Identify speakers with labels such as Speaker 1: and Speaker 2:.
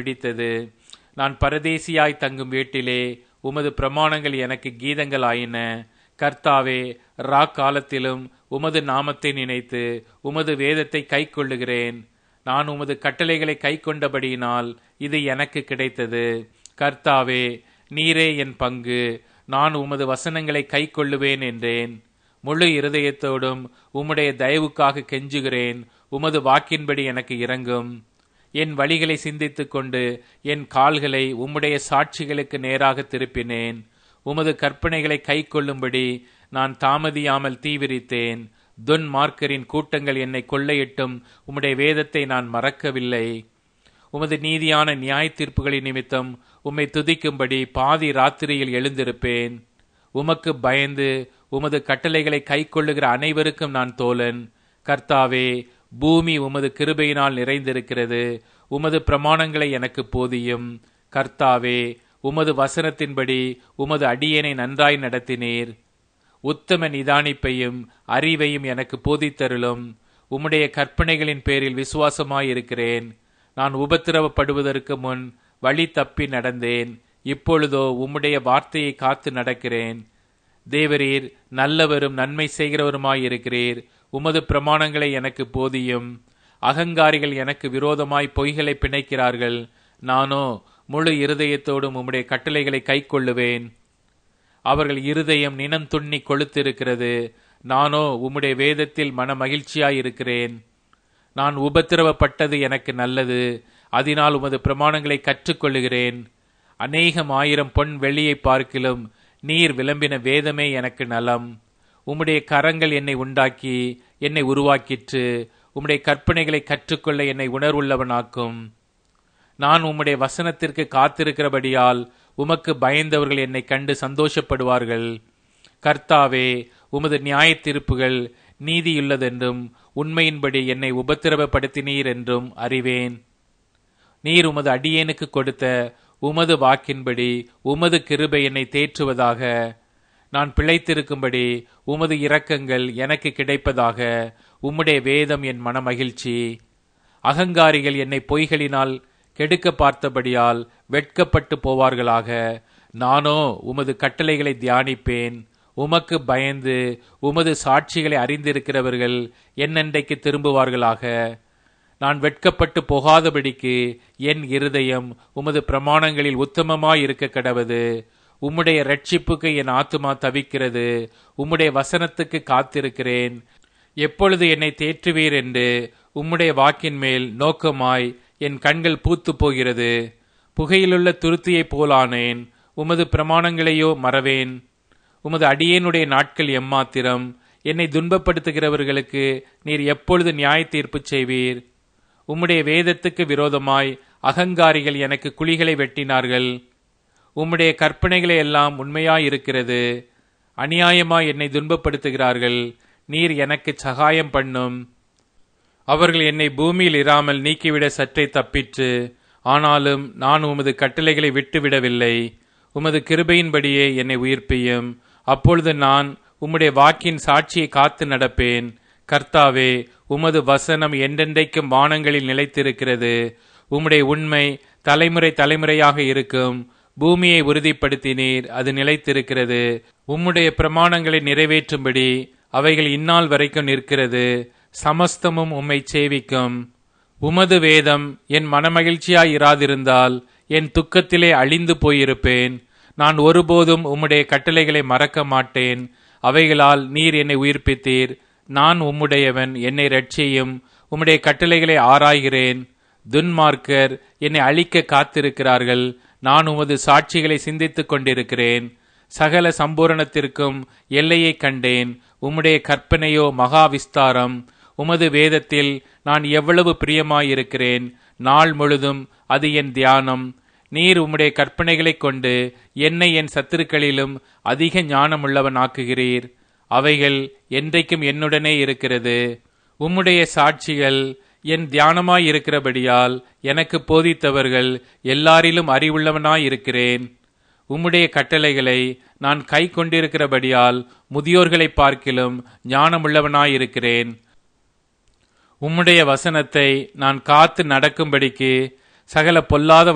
Speaker 1: பிடித்தது நான் பரதேசியாய் தங்கும் வீட்டிலே உமது பிரமாணங்கள் எனக்கு கீதங்கள் ஆயின கர்த்தாவே ரா காலத்திலும் உமது நாமத்தை நினைத்து உமது வேதத்தை கைக்கொள்ளுகிறேன் நான் உமது கட்டளைகளை கைக்கொண்டபடியினால் இது எனக்கு கிடைத்தது கர்த்தாவே நீரே என் பங்கு நான் உமது வசனங்களை கைக்கொள்ளுவேன் என்றேன் முழு இருதயத்தோடும் உம்முடைய தயவுக்காக கெஞ்சுகிறேன் உமது வாக்கின்படி எனக்கு இறங்கும் என் வழிகளை சிந்தித்துக் கொண்டு என் கால்களை உம்முடைய சாட்சிகளுக்கு நேராக திருப்பினேன் உமது கற்பனைகளை கைக்கொள்ளும்படி நான் தாமதியாமல் தீவிரித்தேன் துன் மார்க்கரின் கூட்டங்கள் என்னை கொள்ளையிட்டும் உம்முடைய வேதத்தை நான் மறக்கவில்லை உமது நீதியான நியாய தீர்ப்புகளின் நிமித்தம் உம்மை துதிக்கும்படி பாதி ராத்திரியில் எழுந்திருப்பேன் உமக்கு பயந்து உமது கட்டளைகளை கைக்கொள்ளுகிற அனைவருக்கும் நான் தோழன் கர்த்தாவே பூமி உமது கிருபையினால் நிறைந்திருக்கிறது உமது பிரமாணங்களை எனக்கு போதியும் கர்த்தாவே உமது வசனத்தின்படி உமது அடியேனை நன்றாய் நடத்தினீர் உத்தம நிதானிப்பையும் அறிவையும் எனக்கு போதித்தருளும் உம்முடைய கற்பனைகளின் பேரில் விசுவாசமாயிருக்கிறேன் நான் உபத்திரவப்படுவதற்கு முன் வழி தப்பி நடந்தேன் இப்பொழுதோ உம்முடைய வார்த்தையை காத்து நடக்கிறேன் தேவரீர் நல்லவரும் நன்மை செய்கிறவருமாயிருக்கிறீர் உமது பிரமாணங்களை எனக்கு போதியும் அகங்காரிகள் எனக்கு விரோதமாய் பொய்களை பிணைக்கிறார்கள் நானோ முழு இருதயத்தோடும் உம்முடைய கட்டளைகளை கைக்கொள்ளுவேன் அவர்கள் இருதயம் நினம் துண்ணி கொளுத்திருக்கிறது நானோ உம்முடைய வேதத்தில் மன மகிழ்ச்சியாயிருக்கிறேன் நான் உபத்திரவப்பட்டது எனக்கு நல்லது அதனால் உமது பிரமாணங்களை கற்றுக்கொள்ளுகிறேன் அநேகம் ஆயிரம் பொன் வெள்ளியை பார்க்கிலும் நீர் விளம்பின வேதமே எனக்கு நலம் உம்முடைய கரங்கள் என்னை உண்டாக்கி என்னை உருவாக்கிற்று உம்முடைய கற்பனைகளை கற்றுக்கொள்ள என்னை உணர்வுள்ளவனாக்கும் நான் உம்முடைய வசனத்திற்கு காத்திருக்கிறபடியால் உமக்கு பயந்தவர்கள் என்னை கண்டு சந்தோஷப்படுவார்கள் கர்த்தாவே உமது நியாய தீர்ப்புகள் நீதியுள்ளதென்றும் உண்மையின்படி என்னை உபத்திரவப்படுத்தினீர் என்றும் அறிவேன் நீர் உமது அடியேனுக்கு கொடுத்த உமது வாக்கின்படி உமது கிருபை என்னை தேற்றுவதாக நான் பிழைத்திருக்கும்படி உமது இரக்கங்கள் எனக்கு கிடைப்பதாக உம்முடைய வேதம் என் மனமகிழ்ச்சி அகங்காரிகள் என்னை பொய்களினால் கெடுக்க பார்த்தபடியால் வெட்கப்பட்டு போவார்களாக நானோ உமது கட்டளைகளை தியானிப்பேன் உமக்கு பயந்து உமது சாட்சிகளை அறிந்திருக்கிறவர்கள் என்னென்றைக்கு திரும்புவார்களாக நான் வெட்கப்பட்டு போகாதபடிக்கு என் இருதயம் உமது பிரமாணங்களில் உத்தமமாய் இருக்க கடவது உம்முடைய ரட்சிப்புக்கு என் ஆத்துமா தவிக்கிறது உம்முடைய வசனத்துக்கு காத்திருக்கிறேன் எப்பொழுது என்னை தேற்றுவீர் என்று உம்முடைய வாக்கின் மேல் நோக்கமாய் என் கண்கள் பூத்து போகிறது புகையிலுள்ள துருத்தியைப் போலானேன் உமது பிரமாணங்களையோ மறவேன் உமது அடியேனுடைய நாட்கள் எம்மாத்திரம் என்னை துன்பப்படுத்துகிறவர்களுக்கு நீர் எப்பொழுது நியாய தீர்ப்பு செய்வீர் உம்முடைய வேதத்துக்கு விரோதமாய் அகங்காரிகள் எனக்கு குழிகளை வெட்டினார்கள் உம்முடைய கற்பனைகளை எல்லாம் உண்மையாயிருக்கிறது அநியாயமாய் என்னை துன்பப்படுத்துகிறார்கள் நீர் எனக்கு சகாயம் பண்ணும் அவர்கள் என்னை பூமியில் இராமல் நீக்கிவிட சற்றே தப்பிற்று ஆனாலும் நான் உமது கட்டளைகளை விட்டுவிடவில்லை உமது கிருபையின்படியே என்னை உயிர்ப்பியும் அப்பொழுது நான் உம்முடைய வாக்கின் சாட்சியை காத்து நடப்பேன் கர்த்தாவே உமது வசனம் என்றென்றைக்கும் வானங்களில் நிலைத்திருக்கிறது உம்முடைய உண்மை தலைமுறை தலைமுறையாக இருக்கும் பூமியை உறுதிப்படுத்தினீர் அது நிலைத்திருக்கிறது உம்முடைய பிரமாணங்களை நிறைவேற்றும்படி அவைகள் இந்நாள் வரைக்கும் நிற்கிறது சமஸ்தமும் உம்மை சேவிக்கும் உமது வேதம் என் மனமகிழ்ச்சியாய் இராதிருந்தால் என் துக்கத்திலே அழிந்து போயிருப்பேன் நான் ஒருபோதும் உம்முடைய கட்டளைகளை மறக்க மாட்டேன் அவைகளால் நீர் என்னை உயிர்ப்பித்தீர் நான் உம்முடையவன் என்னை ரட்சியும் உம்முடைய கட்டளைகளை ஆராய்கிறேன் துன்மார்க்கர் என்னை அழிக்க காத்திருக்கிறார்கள் நான் உமது சாட்சிகளை சிந்தித்துக் கொண்டிருக்கிறேன் சகல சம்பூரணத்திற்கும் எல்லையை கண்டேன் உம்முடைய கற்பனையோ மகா விஸ்தாரம் உமது வேதத்தில் நான் எவ்வளவு பிரியமாயிருக்கிறேன் நாள் முழுதும் அது என் தியானம் நீர் உம்முடைய கற்பனைகளைக் கொண்டு என்னை என் சத்துருக்களிலும் அதிக ஞானமுள்ளவன் ஆக்குகிறீர் அவைகள் என்றைக்கும் என்னுடனே இருக்கிறது உம்முடைய சாட்சிகள் என் தியானமாயிருக்கிறபடியால் எனக்கு போதித்தவர்கள் எல்லாரிலும் அறிவுள்ளவனாயிருக்கிறேன் உம்முடைய கட்டளைகளை நான் கை கொண்டிருக்கிறபடியால் முதியோர்களை பார்க்கிலும் ஞானமுள்ளவனாயிருக்கிறேன் உம்முடைய வசனத்தை நான் காத்து நடக்கும்படிக்கு சகல பொல்லாத